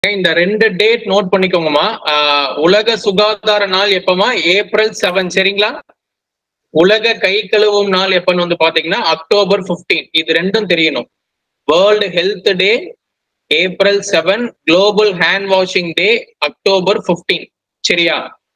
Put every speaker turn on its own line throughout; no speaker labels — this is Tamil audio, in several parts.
இந்த ரெண்டு டேட் நோட் பண்ணிக்கோங்கம்மா ஆஹ் உலக சுகாதார நாள் எப்பமா ஏப்ரல் செவன் சரிங்களா உலக கை கழுவும் நாள் எப்பன்னு வந்து பாத்தீங்கன்னா அக்டோபர் 15 இது ரெண்டும் தெரியணும் world health day April seven global hand washing day October 15 சரியா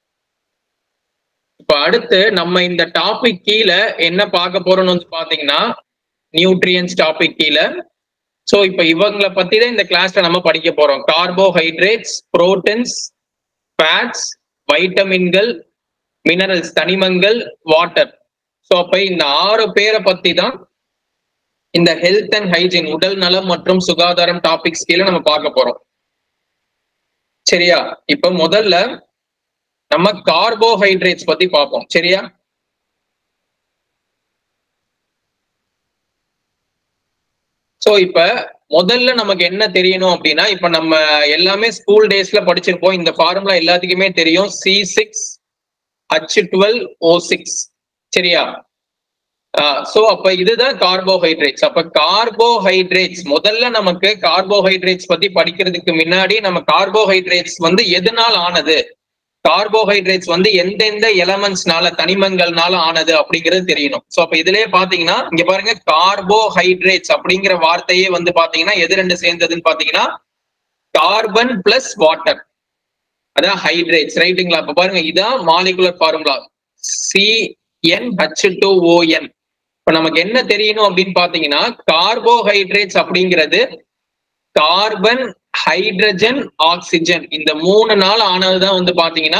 இப்ப அடுத்து நம்ம இந்த டாபிக் கீழே என்ன பார்க்க போறோம்னு வந்து பாத்தீங்கன்னா நியூட்ரியன்ஸ் டாபிக் கீழே சோ இப்ப இவங்களை பத்தி தான் இந்த கிளாஸ்ல நம்ம படிக்க போறோம் கார்போஹைட்ரேட்ஸ் புரோட்டீன்ஸ் ஃபேட்ஸ் வைட்டமின்கள் மினரல்ஸ் தனிமங்கள் வாட்டர் சோ அப்ப இந்த ஆறு பேரை பத்தி தான் இந்த ஹெல்த் அண்ட் ஹைஜீன் உடல் நலம் மற்றும் சுகாதாரம் டாபிக்ஸ் கீழே நம்ம பார்க்க போறோம் சரியா இப்ப முதல்ல நம்ம கார்போஹைட்ரேட்ஸ் பத்தி பார்ப்போம் சரியா சோ இப்ப முதல்ல நமக்கு என்ன தெரியணும் அப்படின்னா இப்ப நம்ம எல்லாமே ஸ்கூல் டேஸ்ல படிச்சிருப்போம் இந்த ஃபார்முலா எல்லாத்துக்குமே தெரியும் C six H twelve O six சரியா சோ அப்ப இதுதான் கார்போஹைட்ரேட்ஸ் அப்ப கார்போஹைட்ரேட்ஸ் முதல்ல நமக்கு கார்போஹைட்ரேட்ஸ் பத்தி படிக்கிறதுக்கு முன்னாடி நம்ம கார்போஹைட்ரேட்ஸ் வந்து எதனால் ஆனது கார்போஹைட்ரேட்ஸ் வந்து எந்தெந்த எலமெண்ட்ஸ்னால தனிமங்கள்னால ஆனது அப்படிங்கிறது தெரியணும் சோ அப்ப இதுலயே பாத்தீங்கன்னா இங்க பாருங்க கார்போஹைட்ரேட்ஸ் அப்படிங்கிற வார்த்தையே வந்து பாத்தீங்கன்னா எது ரெண்டு சேர்ந்ததுன்னு பாத்தீங்கன்னா கார்பன் பிளஸ் வாட்டர் அதான் ஹைட்ரேட்ஸ் ரைட்டுங்களா இப்ப பாருங்க இதான் molecular formula CN H two ON இப்ப நமக்கு என்ன தெரியணும் அப்படின்னு பாத்தீங்கன்னா கார்போஹைட்ரேட்ஸ் அப்படிங்கிறது கார்பன் ஹைட்ரஜன் ஆக்சிஜன் இந்த மூணு நாள் ஆனதுதான் வந்து பாத்தீங்கன்னா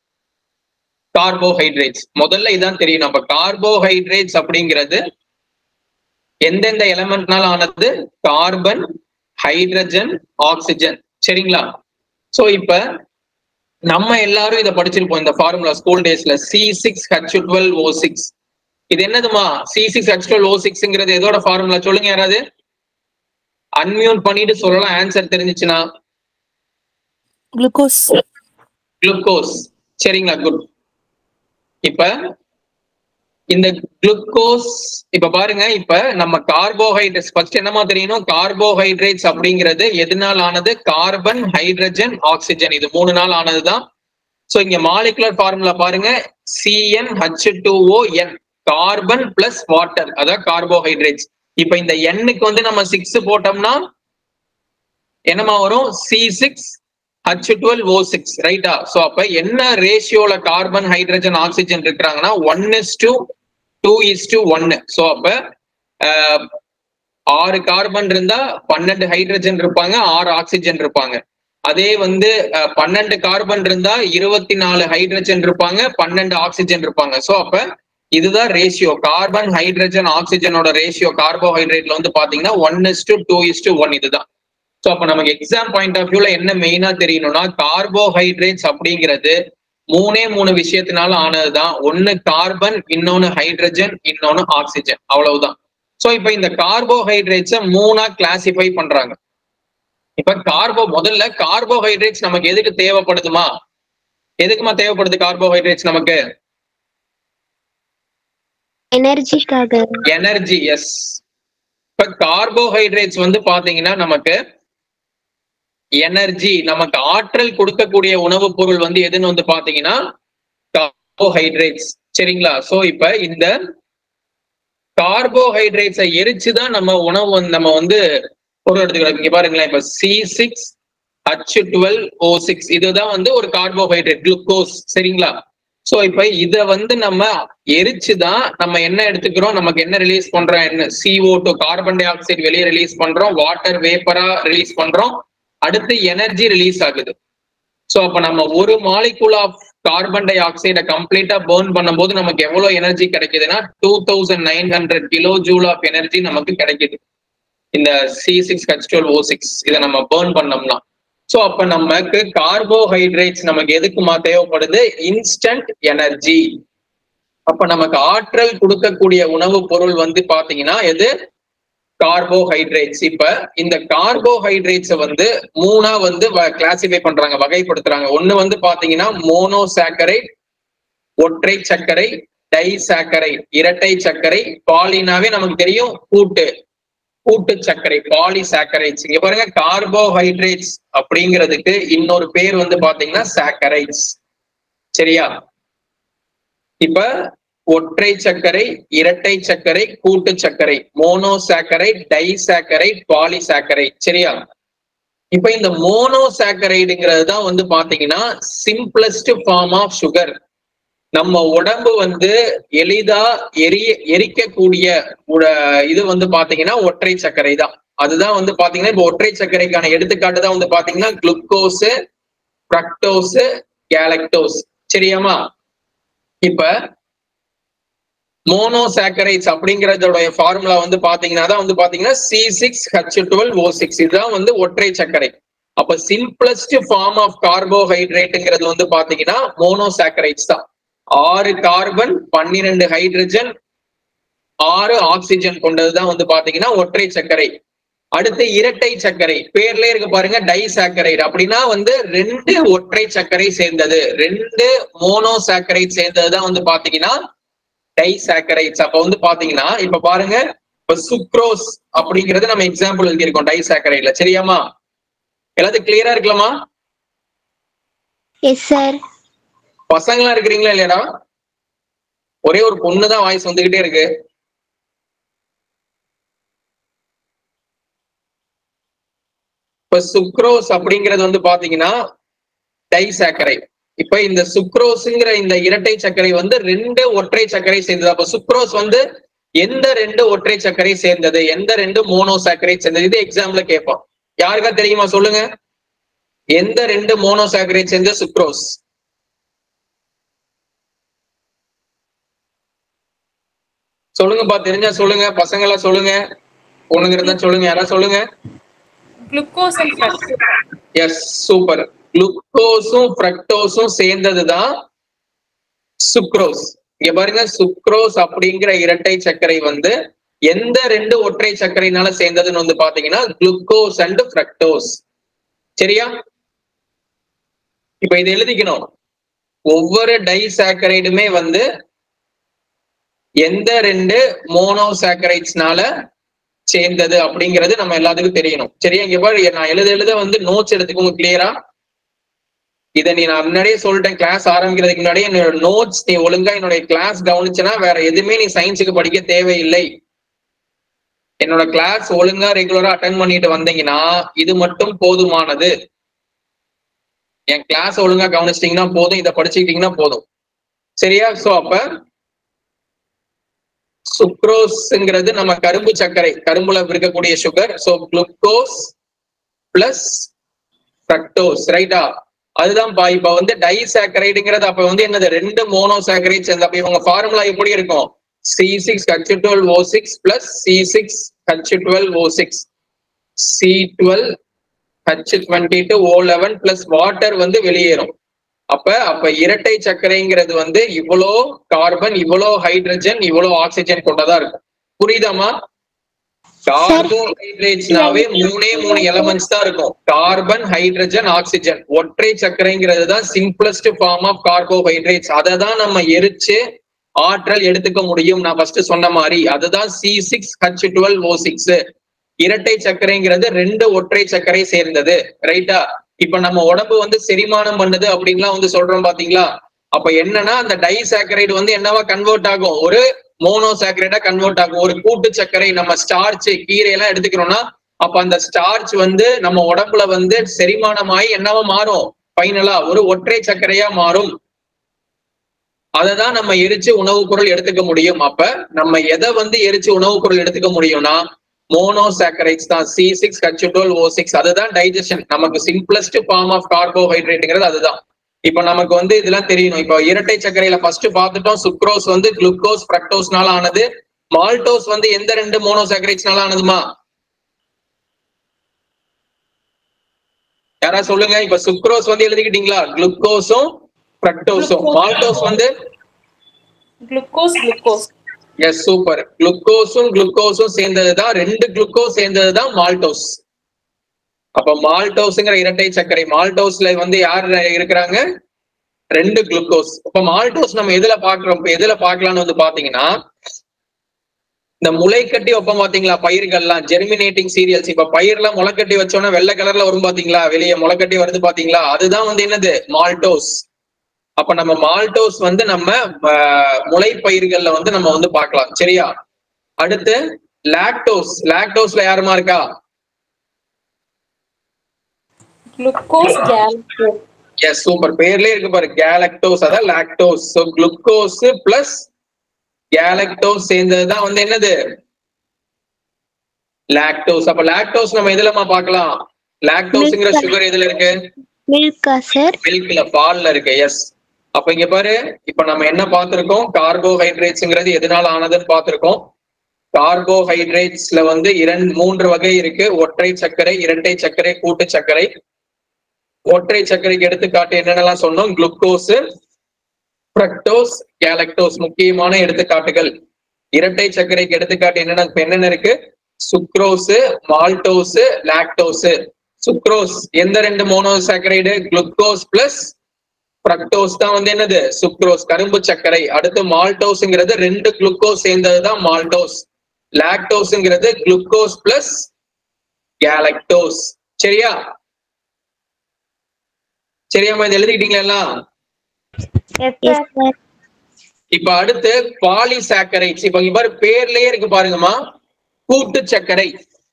கார்போஹைட்ரேட்ஸ் முதல்ல இதான் தெரியும் நம்ம கார்போஹைட்ரேட்ஸ் அப்படிங்கிறது எந்தெந்த எலமெண்ட்னால ஆனது கார்பன் ஹைட்ரஜன் ஆக்சிஜன் சரிங்களா சோ இப்ப நம்ம எல்லாரும் இதை படிச்சிருப்போம் இந்த ஃபார்முலா ஸ்கூல் டேஸ்ல C six H twelve O six இது என்னதுமா C six H twelve O சிக்ஸ்ங்கிறது எதோட ஃபார்முலா சொல்லுங்க யாராவது அன்மியூட் பண்ணிட்டு சொல்லலாம் ஆன்சர் தெரிஞ்சுச்சுன்னா
குளுக்கோஸ்
குளுக்கோஸ் சரிங்களா குட் இப்ப இந்த குளுக்கோஸ் இப்ப பாருங்க இப்ப நம்ம கார்போஹைட்ரேட்ஸ் ஃபர்ஸ்ட் என்னமா தெரியணும் கார்போஹைட்ரேட்ஸ் அப்படிங்கிறது எதனால் ஆனது கார்பன் ஹைட்ரஜன் ஆக்சிஜன் இது மூணு நாள் ஆனதுதான் சோ இங்க மாலிகுலர் ஃபார்முலா பாருங்க CN H two O N carbon plus water அதான் கார்போஹைட்ரேட்ஸ் இப்ப இந்த எண்ணுக்கு வந்து நம்ம சிக்ஸ் போட்டோம்னா என்னமா வரும் C six H twelve O six ரைட்டா சோ அப்ப என்ன ரேஷியோல கார்பன் ஹைட்ரஜன் ஆக்சிஜன் இருக்கிறாங்கன்னா one is to two is to ஒன்னு ஸோ அப்ப ஆறு கார்பன் இருந்தா பன்னெண்டு ஹைட்ரஜன் இருப்பாங்க ஆறு ஆக்சிஜன் இருப்பாங்க அதே வந்து பன்னெண்டு கார்பன் இருந்தா இருபத்தி நாலு ஹைட்ரஜன் இருப்பாங்க பன்னெண்டு ஆக்சிஜன் இருப்பாங்க ஸோ அப்ப இதுதான் ரேஷியோ கார்பன் ஹைட்ரஜன் ஆக்சிஜனோட ரேஷியோ கார்போஹைட்ரேட்ல வந்து பாத்தீங்கன்னா one is to two is to one இதுதான் ஸோ அப்ப நமக்கு எக்ஸாம் பாயிண்ட் ஆஃப் வியூல என்ன மெயினா தெரியணும்னா கார்போஹைட்ரேட்ஸ் அப்படிங்கிறது மூணே மூணு விஷயத்தினால ஆனதுதான் ஒன்னு கார்பன் இன்னொன்னு ஹைட்ரஜன் இன்னொன்னு ஆக்சிஜன் அவ்வளவுதான் சோ இப்ப இந்த கார்போஹைட்ரேட்ஸை மூணா கிளாசிஃபை பண்றாங்க இப்ப கார்போ முதல்ல கார்போஹைட்ரேட்ஸ் நமக்கு எதுக்கு தேவைப்படுதுமா எதுக்குமா தேவைப்படுது கார்போஹைட்ரேட்ஸ் நமக்கு
எனர்ஜிக்காக
எனர்ஜி எஸ் இப்ப கார்போஹைட்ரேட்ஸ் வந்து பாத்தீங்கன்னா நமக்கு எனர்ஜி நமக்கு ஆற்றல் கொடுக்கக்கூடிய உணவுப் பொருள் வந்து எதுன்னு வந்து பாத்தீங்கன்னா கார்போஹைட்ரேட்ஸ் சரிங்களா சோ இப்ப இந்த கார்போஹைட்ரேட்ஸை எரிச்சுதான் நம்ம உணவு வந்து நம்ம வந்து பொருள் எடுத்துக்கிறோம் இங்க பாருங்களேன் இப்ப C six H twelve O six இதுதான் வந்து ஒரு கார்போஹைட்ரேட் குளுக்கோஸ் சரிங்களா சோ இப்ப இத வந்து நம்ம எரிச்சுதான் நம்ம என்ன எடுத்துக்கிறோம் நமக்கு என்ன ரிலீஸ் பண்றோம் என்ன CO two carbon dioxide வெளியே ரிலீஸ் பண்றோம் வாட்டர் வேப்பரா ரிலீஸ் பண்றோம் அடுத்து எனர்ஜி ரிலீஸ் ஆகுது சோ அப்ப நம்ம ஒரு மாலிகுல் ஆஃப் கார்பன் டை ஆக்சைடை கம்ப்ளீட்டா பேர்ன் பண்ணும்போது நமக்கு எவ்வளவு எனர்ஜி கிடைக்குதுன்னா two thousand nine hundred kilo joule of energy நமக்கு கிடைக்குது இந்த C six H twelve O six இதை நம்ம பேர்ன் பண்ணோம்னா சோ அப்ப நமக்கு கார்போஹைட்ரேட்ஸ் நமக்கு எதுக்குமா தேவைப்படுது இன்ஸ்டன்ட் எனர்ஜி அப்ப நமக்கு ஆற்றல் கொடுக்கக்கூடிய உணவுப் பொருள் வந்து பாத்தீங்கன்னா எது கார்போஹைட்ரேட்ஸ் இப்ப இந்த கார்போஹைட்ரேட்ஸை வந்து மூணா வந்து கிளாசிஃபை பண்றாங்க வகைப்படுத்துறாங்க ஒண்ணு வந்து பாத்தீங்கன்னா மோனோசாக்கரைட் ஒற்றை சர்க்கரை டை சாக்கரை இரட்டை சர்க்கரை பாலினாவே நமக்கு தெரியும் கூட்டு கூட்டு சர்க்கரை பாலிசாக்கரைட்ஸ் இங்க பாருங்க கார்போஹைட்ரேட்ஸ் அப்படிங்கிறதுக்கு இன்னொரு பேர் வந்து பாத்தீங்கன்னா சாக்கரைட்ஸ் சரியா இப்ப ஒற்றை சர்க்கரை இரட்டை சர்க்கரை கூட்டு சர்க்கரை மோனோசாக்கரை டைசாக்கரை பாலிசாக்கரை சரியா இப்ப இந்த மோனோசாக்கரைடுங்கிறது தான் வந்து பாத்தீங்கன்னா சிம்பிளஸ்ட் ஃபார்ம் ஆஃப் சுகர் நம்ம உடம்பு வந்து எளிதா எரிய எரிக்கக்கூடிய உட- இது வந்து பாத்தீங்கன்னா ஒற்றை சர்க்கரை தான் அதுதான் வந்து பாத்தீங்கன்னா இப்ப ஒற்றை சர்க்கரைக்கான எடுத்துக்காட்டு தான் வந்து பாத்தீங்கன்னா குளுக்கோஸ் ஃப்ரக்டோஸ் கேலக்டோஸ் சரியாமா இப்ப மோனோசாக்கரைட்ஸ் அப்படிங்கறதோடைய ஃபார்முலா வந்து பாத்தீங்கன்னா தான் வந்து பாத்தீங்கன்னா C six H twelve O six இதுதான் வந்து ஒற்றை சர்க்கரை அப்ப சிம்பிளஸ்ட் ஃபார்ம் ஆஃப் கார்போஹைட்ரேட்ங்கிறது வந்து பாத்தீங்கன்னா மோனோசாக்கரைட்ஸ் தான் ஆறு கார்பன் பன்னிரெண்டு ஹைட்ரஜன் ஆறு ஆக்சிஜன் கொண்டதுதான் வந்து பாத்தீங்கன்னா ஒற்றை சர்க்கரை அடுத்து இரட்டை சர்க்கரை பேர்ல இருக்கு பாருங்க டைசாக்கரைடு அப்படின்னா வந்து ரெண்டு ஒற்றை சர்க்கரை சேர்ந்தது ரெண்டு மோனோசாக்கரைட் சேர்ந்ததுதான் வந்து பாத்தீங்கன்னா டைசாக்கரைட்ஸ் அப்ப வந்து பாத்தீங்கன்னா இப்ப பாருங்க இப்ப சுக்ரோஸ் அப்படிங்கறது நம்ம எக்ஸாம்பிள் எழுதியிருக்கோம் டைசாக்கரைட்ல சரியாமா எல்லாத்துக்கும் கிளியரா இருக்கலாமா
எஸ் சார்
பசங்களா இருக்கிறீங்களா இல்லையாடா ஒரே ஒரு பொண்ணு தான் வாய்ஸ் வந்துகிட்டே இருக்கு இப்ப சுக்ரோஸ் அப்படிங்கிறது வந்து பாத்தீங்கன்னா டைசாக்கரை இப்ப இந்த சுக்ரோஸ்ங்கிற இந்த இரட்டை சர்க்கரை வந்து ரெண்டு ஒற்றை சர்க்கரை சேர்ந்தது அப்ப சுக்ரோஸ் வந்து எந்த ரெண்டு ஒற்றை சர்க்கரை சேர்ந்தது எந்த ரெண்டு மோனோசாக்கரை சேர்ந்தது இது எக்ஸாம்ல கேட்போம் யாருக்கா தெரியுமா சொல்லுங்க எந்த ரெண்டு மோனோசாக்கரை சேர்ந்த சுக்ரோஸ் சொல்லுங்கப்பா தெரிஞ்சா சொல்லுங்க பசங்க எல்லாம் சொல்லுங்க பொண்ணுங்க இருந்தா சொல்லுங்க யாராவது சொல்லுங்க
glucose and fructose
yes super குளுக்கோஸும் ஃப்ரக்டோஸும் சேர்ந்ததுதான் சுக்ரோஸ் இங்க பாருங்க சுக்ரோஸ் அப்படிங்கிற இரட்டை சர்க்கரை வந்து எந்த ரெண்டு ஒற்றை சர்க்கரைனால சேர்ந்ததுன்னு வந்து பாத்தீங்கன்னா குளுக்கோஸ் அண்ட் ஃப்ரக்டோஸ் சரியா இப்ப இது எழுதிக்கணும் ஒவ்வொரு டைசாக்கரைடுமே வந்து எந்த ரெண்டு மோனோசாக்கரைட்ஸ்னால சேர்ந்தது அப்படிங்கிறது நம்ம எல்லாத்துக்கும் தெரியணும் சரியா இங்க பாரு நான் எழுத எழுத வந்து நோட்ஸ் எடுத்துக்கோங்க கிளியரா இதை நீ நான் முன்னாடியே சொல்லிட்டேன் கிளாஸ் ஆரம்பிக்கிறதுக்கு முன்னாடியே என்னோட நோட்ஸ் நீ ஒழுங்கா என்னுடைய கிளாஸ் கவனிச்சனா வேற எதுவுமே நீ சயின்ஸுக்கு படிக்க தேவையில்லை என்னோட கிளாஸ் ஒழுங்கா ரெகுலரா அட்டன் பண்ணிட்டு வந்தீங்கன்னா இது மட்டும் போதுமானது என் கிளாஸ் ஒழுங்கா கவனிச்சிட்டீங்கன்னா போதும் இதை படிச்சுக்கிட்டீங்கன்னா போதும் சரியா சோ அப்ப சுக்ரோஸ்ங்கிறது நம்ம கரும்பு சர்க்கரை கரும்புல இருக்கக்கூடிய sugar so glucose plus fructose ரைட்டா அதுதான் பா இப்ப வந்து டைசாக்கரைடுங்கிறது அப்ப வந்து என்னது ரெண்டு மோனோசாக்கரைட் சேர்ந்த அப்ப இவங்க ஃபார்முலா எப்படி இருக்கும் C six H twelve O six plus C six H twelve O six C twelve H twenty two O eleven plus water வந்து வெளியேறும் அப்ப அப்ப இரட்டை சர்க்கரைங்கிறது வந்து இவ்வளோ கார்பன் இவ்வளோ ஹைட்ரஜன் இவ்வளோ ஆக்சிஜன் கொண்டதா இருக்கும் புரியுதாமா கார்போஹைட்ரேட்ஸ்னாவே மூணே மூணு எலமெண்ட்ஸ் தான் இருக்கும் கார்பன் ஹைட்ரஜன் ஆக்சிஜன் ஒற்றை சர்க்கரைங்கிறது தான் சிம்பிளஸ்ட் ஃபார்ம் ஆஃப் கார்போஹைட்ரேட்ஸ் அதை தான் நம்ம எரிச்சு ஆற்றல் எடுத்துக்க முடியும் நான் ஃபர்ஸ்ட் சொன்ன மாதிரி அதுதான் C six H twelve O six இரட்டை சர்க்கரைங்கிறது ரெண்டு ஒற்றை சர்க்கரை சேர்ந்தது ரைட்டா இப்ப நம்ம உடம்பு வந்து செரிமானம் பண்ணுது அப்படின்லாம் வந்து சொல்றோம் பாத்தீங்களா அப்ப என்னன்னா அந்த டைசாக்கரைடு வந்து என்னவா கன்வெர்ட் ஆகும் ஒரு மோனோசாக்கரைடா கன்வெர்ட் ஆகும் ஒரு கூட்டு சர்க்கரை நம்ம ஸ்டார்ச் கீரை எல்லாம் எடுத்துக்கிறோம்னா அப்ப அந்த ஸ்டார்ச் வந்து நம்ம உடம்புல வந்து செரிமானமாயி என்னவா மாறும் ஃபைனலா ஒரு ஒற்றை சர்க்கரையா மாறும் அததான் நம்ம எரிச்சு உணவுப் பொருள் எடுத்துக்க முடியும் அப்ப நம்ம எதை வந்து எரிச்சு உணவுப் பொருள் எடுத்துக்க முடியும்னா மோனோசாக்கரைட்ஸ் தான் C six H twelve O six அதுதான் டைஜஷன் நமக்கு சிம்பிளஸ்ட் ஃபார்ம் ஆஃப் கார்போஹைட்ரேட்ங்கிறது அதுதான் இப்ப நமக்கு வந்து இதெல்லாம் தெரியணும் இப்போ இரட்டை சர்க்கரையில ஃபர்ஸ்ட் பார்த்துட்டோம் சுக்ரோஸ் வந்து குளுக்கோஸ் ஃப்ரக்டோஸ்னால ஆனது மால்டோஸ் வந்து எந்த ரெண்டு மோனோசாக்கரைட்ஸ்னால ஆனதுமா யாரா சொல்லுங்க இப்ப சுக்ரோஸ் வந்து எழுதிக்கிட்டீங்களா குளுக்கோஸும் ஃப்ரக்டோஸும் மால்டோஸ் வந்து
குளுக்கோஸ் குளுக்கோஸ்
எஸ் சூப்பர் குளுக்கோஸும் குளுக்கோஸும் சேர்ந்ததுதான் ரெண்டு குளுக்கோஸ் சேர்ந்ததுதான் மால்டோஸ் அப்ப மால்டோஸ்ங்கிற இரட்டை சர்க்கரை மால்டோஸ்ல வந்து யார் இருக்கிறாங்க ரெண்டு குளுக்கோஸ் இப்ப மால்டோஸ் நம்ம எதுல பாக்குறோம் இப்ப எதுல பாக்கலாம்னு வந்து பாத்தீங்கன்னா இந்த முளை கட்டி வைப்போம் பாத்தீங்களா பயிர்கள்லாம் ஜெர்மினேட்டிங் சீரியல்ஸ் இப்ப பயிர்லாம் முளைக்கட்டி வச்சோன்னா வெள்ளை கலர்ல வரும் பாத்தீங்களா வெளியே முளைக்கட்டி வருது பாத்தீங்களா அதுதான் வந்து என்னது மால்டோஸ் அப்ப நம்ம மால்டோஸ் வந்து நம்ம ஆஹ், முளை பயிர்கள்ல வந்து நம்ம வந்து பார்க்கலாம் சரியா அடுத்து லாக்டோஸ் லாக்டோஸ்ல யாருமா இருக்கா
குளுக்கோஸ் கேலக்டோஸ்
எஸ் சூப்பர் பேர்லயே இருக்கு பாரு கேலக்டோஸ் அதான் lactose so glucose plus galactose சேர்ந்ததுதான் வந்து என்னது லாக்டோஸ் அப்ப லாக்டோஸ் நம்ம எதுலமா பார்க்கலாம் லாக்டோஸ்ங்கிற சுகர் எதுல இருக்கு
மில்கா சார்
மில்க்ல பால்ல இருக்கு எஸ் அப்ப இங்க பாரு இப்ப நம்ம என்ன பார்த்திருக்கோம் கார்போஹைட்ரேட்ஸ்ங்கிறது எதனால ஆனதுன்னு பார்த்திருக்கோம் கார்போஹைட்ரேட்ஸ்ல வந்து இரண்டு மூன்று வகை இருக்கு ஒற்றை சர்க்கரை இரட்டை சர்க்கரை கூட்டு சர்க்கரை ஒற்றை சர்க்கரைக்கு எடுத்துக்காட்டு என்னென்னலாம் சொன்னோம் குளுக்கோஸ் ஃப்ரக்டோஸ் கேலக்டோஸ் முக்கியமான எடுத்துக்காட்டுகள் இரட்டை சர்க்கரைக்கு எடுத்துக்காட்டு என்னென்ன இப்ப என்னென்ன இருக்கு சுக்ரோஸ் மால்டோஸ் லாக்டோஸ் சுக்ரோஸ் எந்த ரெண்டு மோனோசாக்கரைடு குளுக்கோஸ் பிளஸ் ஃப்ரக்டோஸ் தான் வந்து என்னது சுக்ரோஸ் கரும்பு சர்க்கரை அடுத்து மால்டோஸ்ங்கிறது ரெண்டு குளுக்கோஸ் சேர்ந்ததுதான் மால்டோஸ் லாக்டோஸ்ங்கிறது குளுக்கோஸ் பிளஸ் கேலக்டோஸ் சரியா சரியாம்மா இது எழுதிக்கிட்டீங்களா எல்லாம்
எஸ் சார்
இப்ப அடுத்து பாலிசாக்கரைட்ஸ் இப்ப இங்க பாரு பேர்லயே இருக்கு பாருங்கம்மா கூட்டு சர்க்கரை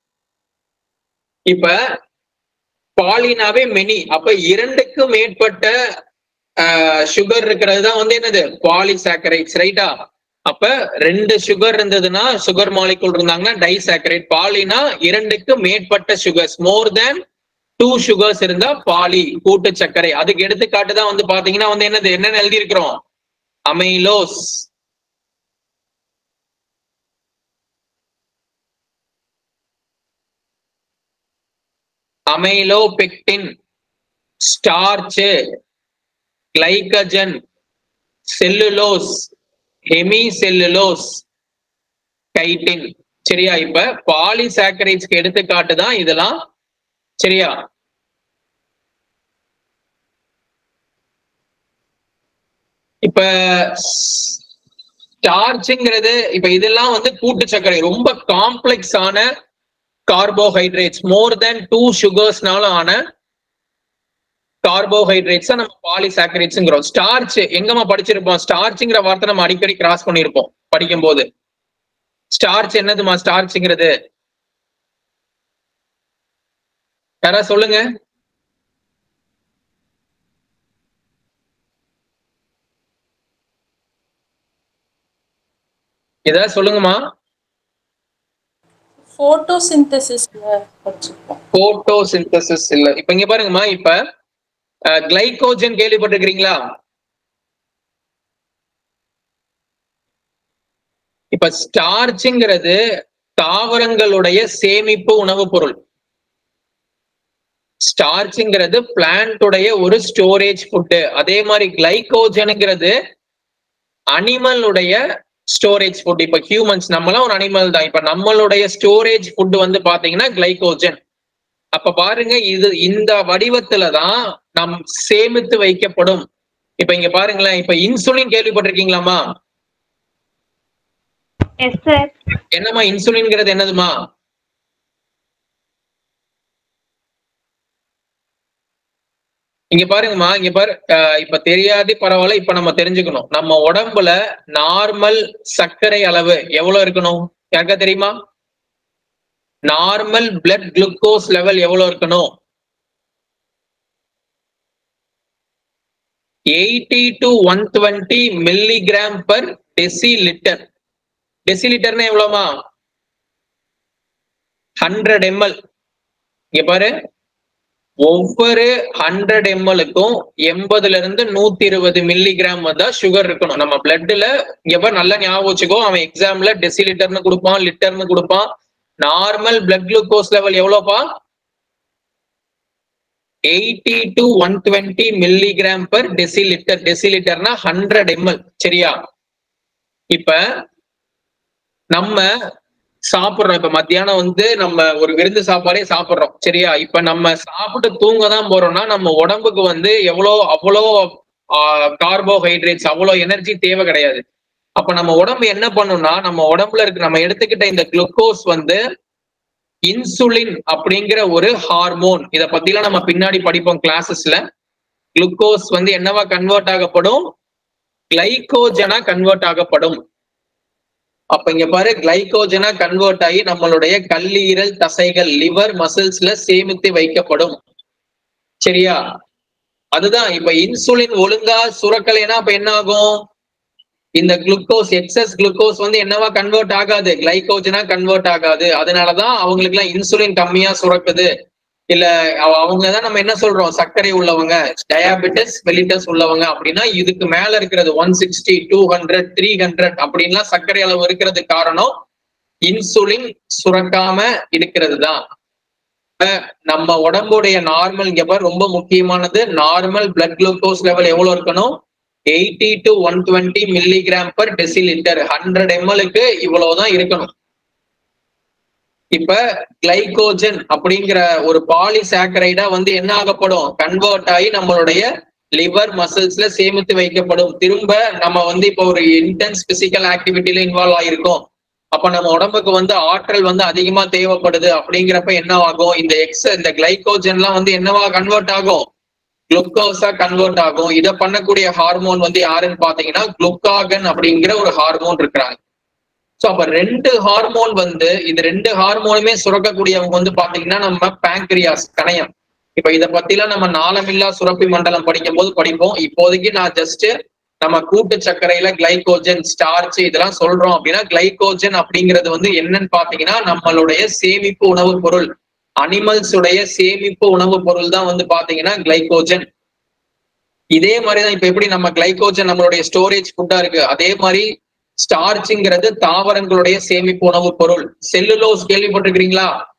இப்ப பாலினாவே மெனி அப்ப இரண்டுக்கு மேற்பட்ட சுகர் இருக்கிறது தான் வந்து என்னது பாலிசாக்கரைட்ஸ் ரைட்டா அப்ப ரெண்டு சுகர் இருந்ததுன்னா சுகர் மாலிகுல் இருந்தாங்கன்னா டைசாக்கரைட் பாலினா இரண்டுக்கு மேற்பட்ட sugars more than two sugars இருந்தா பாலி கூட்டு சர்க்கரை அதுக்கு எடுத்துக்காட்டு தான் வந்து பாத்தீங்கன்னா வந்து என்னது என்னன்னு எழுதி இருக்கிறோம் amylose amylopectin starch glycogen cellulose hemicellulose chitin சரியா இப்ப பாலிசாக்கரைட்ஸ்க்கு எடுத்துக்காட்டு தான் இதெல்லாம் சரியா இப்ப ஸ்டார்ச்ங்கிறது இப்ப இதெல்லாம் வந்து கூட்டு சர்க்கரை ரொம்ப காம்ப்ளெக்ஸான கார்போஹைட்ரேட்ஸ் மோர் தென் டூ சுகர்ஸ்னால ஆன கார்போஹைட்ரேட்ஸ் நம்ம பாலிசாக்கரைட்ஸ்ங்கிறோம் ஸ்டார்ச் எங்கம்மா படிச்சிருப்போம் ஸ்டார்ச்ங்கிற வார்த்தை நம்ம அடிக்கடி கிராஸ் பண்ணியிருப்போம் படிக்கும் போது ஸ்டார்ச் என்னதுமா ஸ்டார்ச்ங்கிறது யாராவது சொல்லுங்க ஏதாவது சொல்லுங்கம்மா
ஃபோட்டோசிந்தசிஸ்ல படிச்சிருப்போம்
போட்டோ சிந்தசிஸ் இல்ல இப்ப இங்க பாருங்கம்மா இப்ப கிளைகோஜன் கேள்விப்பட்டிருக்கிறீங்களா இப்ப ஸ்டார்ச்ங்கிறது தாவரங்களுடைய சேமிப்பு உணவுப் பொருள் ஸ்டார்ச்ங்கிறது பிளான்ட்டுடைய ஒரு ஸ்டோரேஜ் ஃபுட்டு அதே மாதிரி கிளைகோஜனுங்கிறது அனிமலுடைய ஸ்டோரேஜ் ஃபுட் இப்ப ஹியூமன்ஸ் நம்மளாம் ஒரு அனிமல் தான் இப்ப நம்மளுடைய ஸ்டோரேஜ் ஃபுட் வந்து பாத்தீங்கன்னா கிளைகோஜன் அப்ப பாருங்க இது இந்த வடிவத்துல தான் நம் சேமித்து வைக்கப்படும் இப்ப இங்க பாருங்களேன் இப்ப இன்சுலின் கேள்விப்பட்டிருக்கீங்களாமா
எஸ் சார்
என்னம்மா இன்சுலின்ங்கிறது என்னதுமா இங்க பாருங்கம்மா இங்க பாரு அஹ் இப்ப தெரியாது பரவாயில்ல இப்ப நம்ம தெரிஞ்சுக்கணும் நம்ம உடம்புல நார்மல் சர்க்கரை அளவு எவ்வளவு இருக்கணும் யாருக்கா தெரியுமா நார்மல் பிளட் குளுக்கோஸ் லெவல் எவ்வளவு இருக்கணும் eighty to one twenty milligram per decilitre deci லிட்டர்னா எவ்வளவுமா ஹண்ட்ரட் எம்எல் இங்க பாரு ஒவ்வொரு ஹண்ட்ரட் எம்எலுக்கும் எண்பதுல இருந்து நூத்தி இருபது மில்லிகிராம் தான் சுகர் இருக்கணும் நம்ம பிளட்ல இங்க பாரு நல்லா ஞாபகம் வச்சுக்கோ அவன் எக்ஸாம்ல டெசி லிட்டர்னு கொடுப்பான் லிட்டர்னு கொடுப்பான் நார்மல் பிளட் குளுக்கோஸ் லெவல் எவ்வளோப்பா eighty to one twenty milligram per decilitre deci லிட்டர்னா ஹண்ட்ரட் எம்எல் சரியா இப்ப நம்ம சாப்பிடுறோம் இப்ப மத்தியானம் வந்து நம்ம ஒரு விருந்து சாப்பாடே சாப்பிடுறோம் சரியா இப்ப நம்ம சாப்பிட்டு தூங்க தான் போறோம்னா நம்ம உடம்புக்கு வந்து எவ்வளோ அவ்வளோ கார்போஹைட்ரேட்ஸ் அவ்வளோ எனர்ஜி தேவை கிடையாது அப்ப நம்ம உடம்பு என்ன பண்ணும்னா நம்ம உடம்புல இருக்கு நம்ம எடுத்துக்கிட்ட இந்த குளுக்கோஸ் வந்து இன்சுலின் அப்படிங்கிற ஒரு ஹார்மோன் இத பத்திலாம் நம்ம பின்னாடி படிப்போம் கிளாஸஸ்ல குளுக்கோஸ் வந்து என்னவா கன்வெர்ட் ஆகப்படும் கிளைகோஜனா கன்வெர்ட் ஆகப்படும் அப்ப இங்க பாரு கிளைகோஜனா கன்வெர்ட் ஆகி நம்மளுடைய கல்லீரல் தசைகள் லிவர் மசில்ஸ்ல சேமித்து வைக்கப்படும் சரியா அதுதான் இப்ப இன்சுலின் ஒழுங்கா சுரக்கலைன்னா அப்ப என்ன ஆகும் இந்த குளுக்கோஸ் எக்ஸஸ் குளுக்கோஸ் வந்து என்னவா கன்வெர்ட் ஆகாது கிளைகோஜனா கன்வெர்ட் ஆகாது அதனாலதான் அவங்களுக்கு எல்லாம் இன்சுலின் கம்மியா சுரக்குது இல்ல அவங்க தான் நம்ம என்ன சொல்றோம் சர்க்கரை உள்ளவங்க டயாபெட்டிஸ் வெலிட்டஸ் உள்ளவங்க அப்படின்னா இதுக்கு மேல இருக்கிறது one sixty two hundred three hundred அப்படின்லாம் சர்க்கரை அளவு இருக்கிறது காரணம் இன்சுலின் சுரக்காம இருக்கிறது தான் நம்ம உடம்புடைய நார்மல் இங்க பாரு ரொம்ப முக்கியமானது நார்மல் பிளட் குளுக்கோஸ் லெவல் எவ்வளவு இருக்கணும் eighty to one twenty milligram per decilitre hundred எம்எல்க்கு இவ்வளவுதான் இருக்கணும் இப்ப கிளைகோஜன் அப்படிங்கிற ஒரு பாலிசாக்கரைடா வந்து என்ன ஆகப்படும் கன்வெர்ட் ஆகி நம்மளுடைய லிவர் மசில்ஸ்ல சேமித்து வைக்கப்படும் திரும்ப நம்ம வந்து இப்போ ஒரு இன்டென்ஸ் பிசிக்கல் ஆக்டிவிட்டில இன்வால்வ் ஆயிருக்கோம் அப்ப நம்ம உடம்புக்கு வந்து ஆற்றல் வந்து அதிகமா தேவைப்படுது அப்படிங்கிறப்ப என்ன ஆகும் இந்த எக்ஸ் இந்த கிளைகோஜன்லாம் வந்து என்னவா கன்வெர்ட் ஆகும் குளுக்கோஸா கன்வெர்ட் ஆகும் இதை பண்ணக்கூடிய ஹார்மோன் வந்து யாருன்னு பாத்தீங்கன்னா குளுக்காகன் அப்படிங்கிற ஒரு ஹார்மோன் இருக்கிறாங்க சோ அப்ப ரெண்டு ஹார்மோன் வந்து இது ரெண்டு ஹார்மோனுமே சுரக்கக்கூடியவங்க வந்து பாத்தீங்கன்னா நம்ம பேங்க்ரியாஸ் கணையம் இப்ப இத பத்திலாம் நம்ம நாளமில்லா சுரப்பி மண்டலம் படிக்கும் போது படிப்போம் இப்போதைக்கு நான் ஜஸ்ட் நம்ம கூட்டு சர்க்கரையில கிளைகோஜன் ஸ்டார்ச் இதெல்லாம் சொல்றோம் அப்படின்னா கிளைகோஜன் அப்படிங்கிறது வந்து என்னன்னு பாத்தீங்கன்னா நம்மளுடைய சேமிப்பு உணவு பொருள் அனிமல்ஸ் உடைய சேமிப்பு உணவு பொருள் தான் வந்து பாத்தீங்கன்னா கிளைகோஜன் இதே மாதிரிதான் இப்ப எப்படி நம்ம கிளைகோஜன் நம்மளுடைய ஸ்டோரேஜ் ஃபுட்டா இருக்கு அதே மாதிரி ஸ்டார்ச்ங்கிறது தாவரங்களுடைய சேமிப்பு உணவு பொருள் செல்லுலோஸ் கேள்விப்பட்டிருக்கிறீங்களா